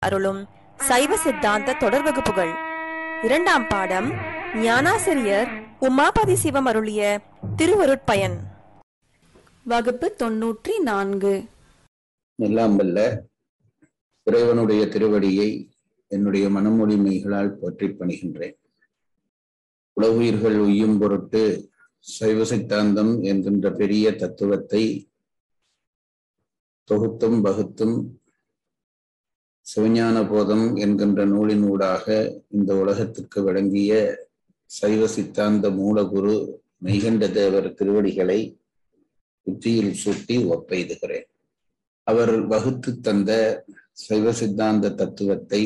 அருளும் சைவ சித்தாந்த தொடர் வகுப்புகள் இரண்டாம் பாடம் ஞானாசிரியர் உமாபதி சிவம் அருளிய திருவருட்பயன் வகுப்பு தொன்னூற்றி நான்கு எல்லாம் வல்ல இறைவனுடைய திருவடியை என்னுடைய மனமொழிமைகளால் போற்றிப் பணிகின்றேன் உலகுயிர்கள் உய்யும் பொருட்டு சைவ சித்தாந்தம் என்கின்ற பெரிய தத்துவத்தை தொகுத்தும் வகுத்தும் சிவஞான போதம் என்கின்ற நூலின் ஊடாக இந்த உலகத்திற்கு வழங்கிய சைவ சித்தாந்த மூலகுரு மெய்கண்ட தேவர் திருவடிகளை உச்சியில் சூட்டி ஒப்பெய்துகிறேன் அவர் வகுத்து தந்த சைவ சித்தாந்த தத்துவத்தை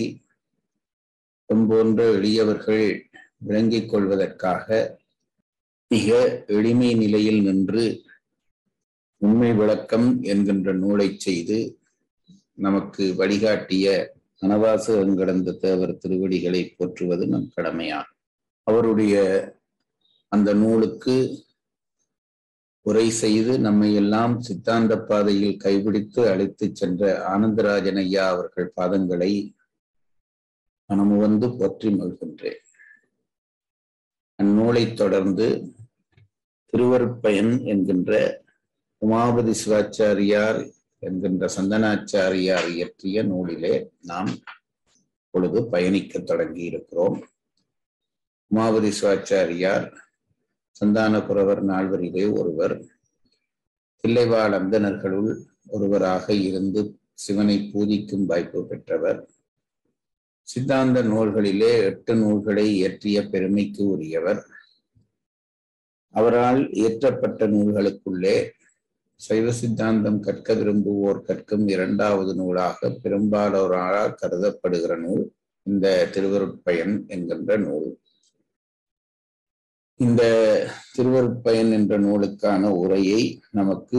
போன்ற எளியவர்கள் விளங்கிக் கொள்வதற்காக மிக எளிமை நிலையில் நின்று உண்மை விளக்கம் என்கின்ற நூலை செய்து நமக்கு வழிகாட்டிய அனவாச என்கிடந்த தேவர் திருவடிகளை போற்றுவது நம் கடமையாகும் அவருடைய அந்த நூலுக்கு உரை செய்து நம்மை எல்லாம் சித்தாந்த பாதையில் கைபிடித்து அழைத்துச் சென்ற ஆனந்தராஜன் ஐயா அவர்கள் பாதங்களை மனமுவந்து போற்றி மகிழ்கின்றேன் அந்நூலைத் தொடர்ந்து திருவருட்பயன் என்கின்ற உமாபதி சிவாச்சாரியார் என்கின்ற சந்தனாச்சாரியார் இயற்றிய நூலிலே நாம் பொழுது பயணிக்க தொடங்கி இருக்கிறோம் உமாபதி சிவாச்சாரியார் சந்தானபுரவர் நால்வரிலே ஒருவர் தில்லைவாழ் அந்தணர்களுள் ஒருவராக இருந்து சிவனை பூஜிக்கும் வாய்ப்பு பெற்றவர் சித்தாந்த நூல்களிலே எட்டு நூல்களை இயற்றிய பெருமைக்கு உரியவர் அவரால் இயற்றப்பட்ட நூல்களுக்குள்ளே சைவ சித்தாந்தம் கற்க விரும்புவோர் கற்கும் இரண்டாவது நூலாக பெரும்பாலோரால் கருதப்படுகிற நூல் இந்த திருவருட்பயன் என்கின்ற நூல் இந்த திருவருட்பயன் என்ற நூலுக்கான உரையை நமக்கு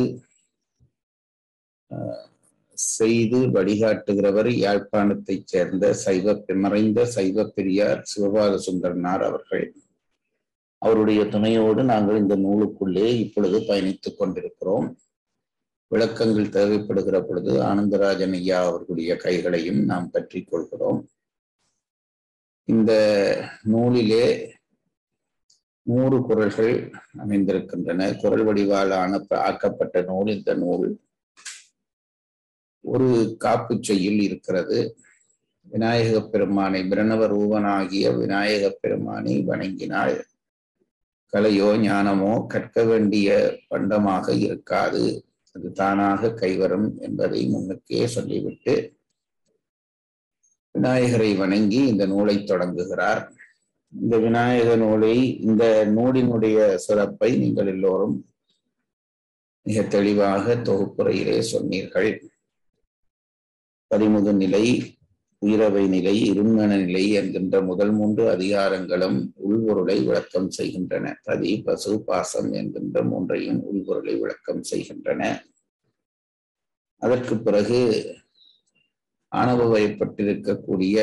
செய்து வழிகாட்டுகிறவர் யாழ்ப்பாணத்தைச் சேர்ந்த சைவ மறைந்த சைவ பெரியார் சிவபாத சுந்தரனார் அவர்கள் அவருடைய துணையோடு நாங்கள் இந்த நூலுக்குள்ளே இப்பொழுது பயணித்துக் கொண்டிருக்கிறோம் விளக்கங்கள் தேவைப்படுகிற பொழுது ஆனந்தராஜன் ஐயா அவர்களுடைய கைகளையும் நாம் பற்றி கொள்கிறோம் இந்த நூலிலே நூறு குரல்கள் அமைந்திருக்கின்றன குரல் வடிவால் ஆன ஆக்கப்பட்ட நூல் இந்த நூல் ஒரு காப்பு செய்யில் இருக்கிறது விநாயக பெருமானை பிரணவ ரூபனாகிய விநாயக பெருமானை வணங்கினால் கலையோ ஞானமோ கற்க வேண்டிய பண்டமாக இருக்காது அது தானாக கைவரும் என்பதை முன்னுக்கே சொல்லிவிட்டு விநாயகரை வணங்கி இந்த நூலை தொடங்குகிறார் இந்த விநாயக நூலை இந்த நூலினுடைய சிறப்பை நீங்கள் எல்லோரும் மிக தெளிவாக தொகுப்புரையிலே சொன்னீர்கள் பதிமுது நிலை உயிரவை நிலை இருமன நிலை என்கின்ற முதல் மூன்று அதிகாரங்களும் உள்பொருளை விளக்கம் செய்கின்றன பதி பசு பாசம் என்கின்ற மூன்றையும் உள்பொருளை விளக்கம் செய்கின்றன அதற்கு பிறகு ஆணவ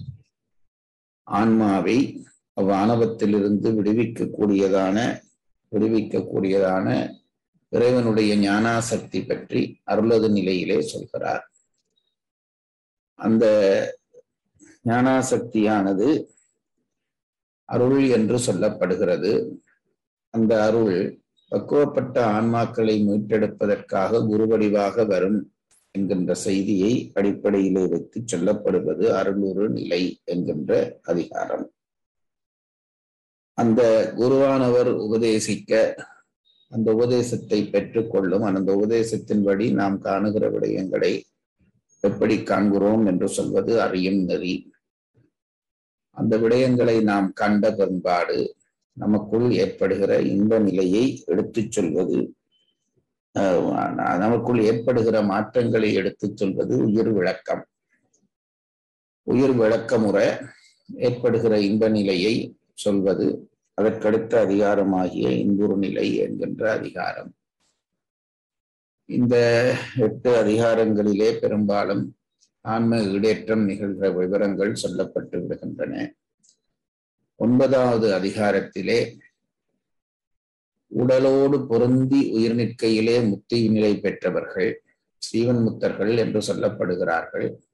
ஆன்மாவை அவ்வாணவத்திலிருந்து விடுவிக்கக்கூடியதான விடுவிக்கக்கூடியதான இறைவனுடைய ஞானாசக்தி பற்றி அருளது நிலையிலே சொல்கிறார் அந்த ஞானாசக்தியானது அருள் என்று சொல்லப்படுகிறது அந்த அருள் பக்குவப்பட்ட ஆன்மாக்களை மீட்டெடுப்பதற்காக குருவடிவாக வரும் என்கின்ற செய்தியை அடிப்படையில் வைத்து சொல்லப்படுவது அருளுரு நிலை என்கின்ற அதிகாரம் அந்த குருவானவர் உபதேசிக்க அந்த உபதேசத்தை பெற்றுக்கொள்ளும் அந்த உபதேசத்தின்படி நாம் காணுகிற விடயங்களை எப்படி காண்கிறோம் என்று சொல்வது அறியும் நெறி அந்த விடயங்களை நாம் கண்ட பண்பாடு நமக்குள் ஏற்படுகிற இன்ப நிலையை எடுத்துச் சொல்வது நமக்குள் ஏற்படுகிற மாற்றங்களை எடுத்துச் சொல்வது உயிர் விளக்கம் உயிர் விளக்க முறை ஏற்படுகிற இன்ப நிலையை சொல்வது அதற்கடுத்த அதிகாரமாகிய இன்புறு நிலை என்கின்ற அதிகாரம் இந்த எட்டு அதிகாரங்களிலே பெரும்பாலும் ஆன்ம ஈடேற்றம் நிகழ்கிற விவரங்கள் சொல்லப்பட்டு விடுகின்றன ஒன்பதாவது அதிகாரத்திலே உடலோடு பொருந்தி உயிர் நிற்கையிலே முத்தி நிலை பெற்றவர்கள் சீவன் முத்தர்கள் என்று சொல்லப்படுகிறார்கள்